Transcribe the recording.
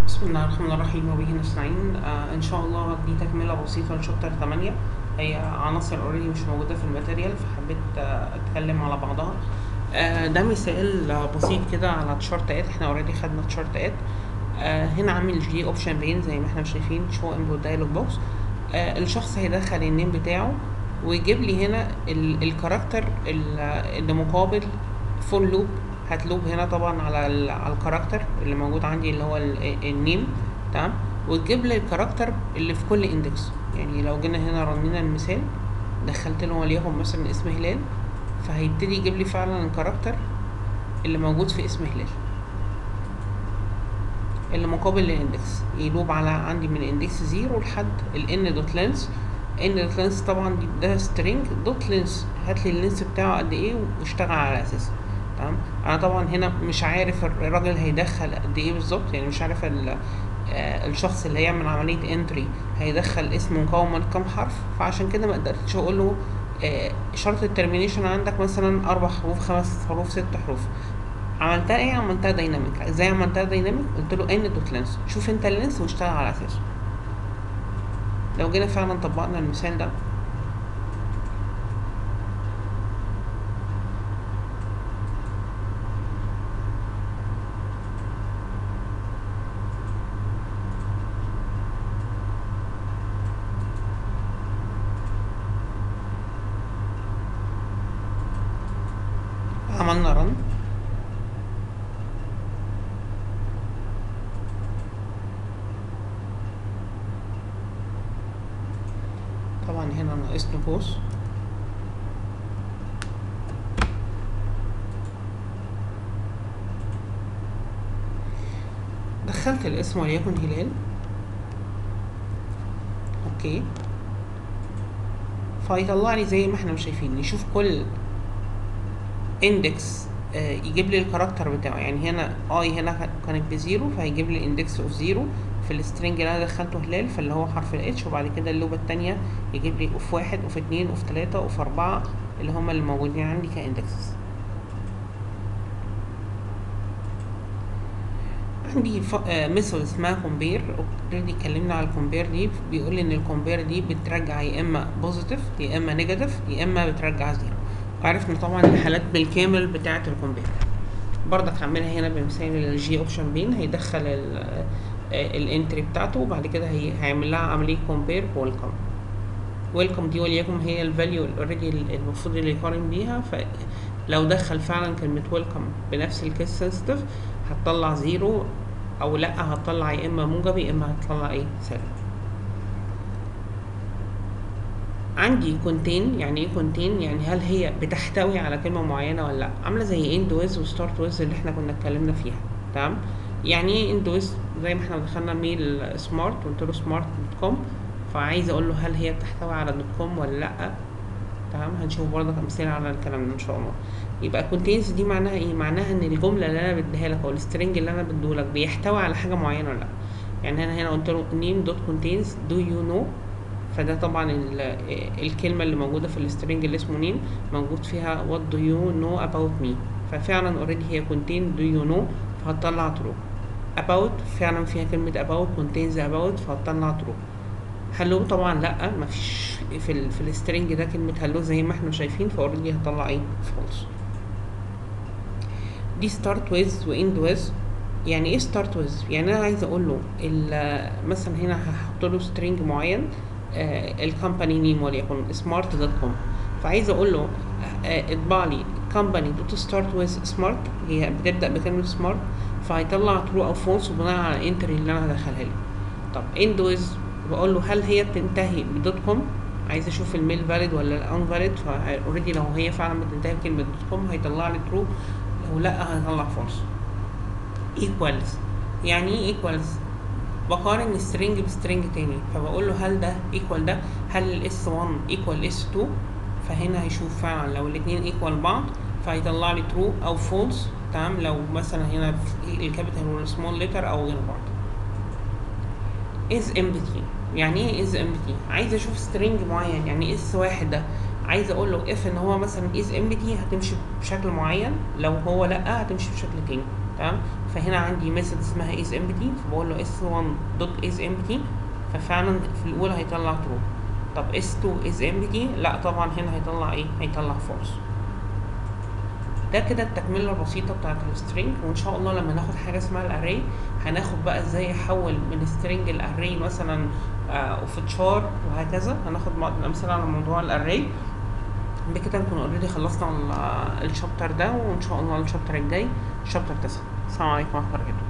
بسم الله الرحمن الرحيم وبه نستعين آه ان شاء الله دي تكمله بسيطه لشابتر 8 هي عناصر اوريدي مش موجوده في الماتيريال فحبيت آه اتكلم على بعضها آه ده مثال آه بسيط كده على تشارتات احنا اوريدي خدنا تشارتات آه هنا عامل جي اوبشن بين زي ما احنا شايفين شو انبوت دايلوج بوكس آه الشخص هيدخل النيم بتاعه ويجيب لي هنا ال- الكاركتر ال- اللي مقابل فول لوب هتلوب هنا طبعا على ال على الكاركتر اللي موجود عندي اللي هو ال- النيم تمام وتجيب لي الكاركتر اللي في كل اندكس يعني لو جينا هنا رنينا المثال دخلت له وليكن مثلا اسم هلال فهيبتدي يجيب لي فعلا الكاركتر اللي موجود في اسم هلال اللي مقابل للاندكس يلوب على عندي من اندكس زيرو لحد الان دوت لينس ان دوت لينس طبعا دي- ده سترينج دوت لينس هات لي اللينس بتاعه قد ايه واشتغل على اساسه تمام انا طبعا هنا مش عارف الراجل هيدخل قد ايه بالظبط يعني مش عارف ال- آه، الشخص اللي هيعمل عمليه انتري هيدخل اسم مكون من كام حرف فعشان كده ما قدرتش اقول له آه، شرط الترمينيشن عندك مثلا اربع حروف خمس حروف ست حروف عملتها ايه عملتها دايناميك ازاي عملتها دايناميك قلت له ان دوت لينس شوف انت اللينس واشتغل على اساسه لو جينا فعلا طبقنا المثال ده عملنا رن طبعا هنا ناقصنا قوس دخلت الاسم وليكن هلال اوكي فيطلع لي زي ما احنا شايفين يشوف كل اندكس يجيب لي الكاركتر بتاعه يعني هنا اي هنا كانت بزيرو فهيجيب لي اندكس اوف زيرو في السترنج اللي انا دخلته هلال فاللي هو حرف الاتش وبعد كده اللوبة التانية يجيب لي اوف واحد اوف اتنين اوف تلاتة اوف اربعة اللي هما اللي موجودين عندي كاندكسز عندي ميثود اسمها كومبير اوريدي اتكلمنا على الكومبير دي بيقول لي ان الكومبير دي بترجع يا اما بوزيتيف يا اما نيجاتيف يا اما بترجع زيرو وعرفنا طبعا الحالات بالكامل بتاعه الكومبير برضك هعملها هنا بمثال الجي اوبشن بين هيدخل الانتري بتاعته وبعد كده هي هيعمل لها عمليه كومبير ويلكم ويلكم دي وليكن هي الفاليو اوريدي المفروض اللي يقارن بيها فلو دخل فعلا كلمه ويلكم بنفس الكيس سنسيتيف هتطلع زيرو او لا هتطلع يا اما موجب يا اما هتطلع ايه سالب عندي كونتين يعني ايه كونتين يعني هل هي بتحتوي على كلمه معينه ولا لا عامله زي اند ويز وستارت ويز اللي احنا كنا اتكلمنا فيها تمام يعني ايه اند ويز زي ما احنا دخلنا ميل سمارت قلت له سمارت دوت كوم فعايز اقول له هل هي بتحتوي على دوت كوم ولا لا تمام هنشوف برضك امثله على الكلام ده ان شاء الله يبقى كونتينز دي معناها ايه معناها ان الجمله اللي انا بديها لك او السترنج اللي انا بديه لك بيحتوي على حاجه معينه ولا لا يعني انا هنا قلت له name دوت contains do you know فده طبعا الكلمه اللي موجوده في السترنج اللي اسمه نيم موجود فيها what do you know about me ففعلا اوريدي هي contain do you know فهتطلع true about فعلا فيها كلمه about contains about فهتطلع true هلو طبعا لا مفيش في ال في السترنج ده كلمه هلو زي ما احنا شايفين فاوريدي هتطلع ايه false دي start with واند with يعني ايه start with يعني انا عايزه اقول له مثلا هنا هحط له string معين الكومباني نيم وليكن سمارت دوت كوم فعايزه اقول له اطبع لي كومباني دوت ستارت ويز سمارت هي بتبدا بكلمه سمارت فهيطلع ترو او فولس بناء على الانتري اللي انا هدخلها له طب اند ويز بقول له هل هي بتنتهي بدوت كوم عايز اشوف الميل فاليد ولا الان فاليد فاوريدي لو هي فعلا بتنتهي بكلمه دوت كوم هيطلع لي ترو لو لا هيطلع فولس ايكوالز يعني ايه ايكوالز بقارن سترينج بسترينج تاني فبقول له هل ده ايكوال ده هل الاس 1 ايكوال اس 2 فهنا هيشوف فعلا لو الاتنين ايكوال بعض فهيطلع لي ترو او فولس تمام لو مثلا هنا الكابيتال والسمول ليتر او غير بعض از امبتي يعني ايه از امبتي عايز اشوف سترينج معين يعني اس واحد ده عايز اقول له اف ان هو مثلا از امبتي هتمشي بشكل معين لو هو لا هتمشي بشكل تاني تمام فهنا عندي ميثود اسمها is empty فبقول له s1 dot is empty ففعلا في الاولى هيطلع true طب s2 is empty لا طبعا هنا هيطلع ايه هيطلع false ده كده التكمله البسيطه بتاعت السترينج وان شاء الله لما ناخد حاجه اسمها الاري هناخد بقى ازاي احول من سترينج الاري مثلا اوف تشار وهكذا هناخد امثله على موضوع الاري بكده نكون اوريدي خلصنا الشابتر ده وان شاء الله الشابتر الجاي شابتر 9 السلام عليكم ورحمه الله وبركاته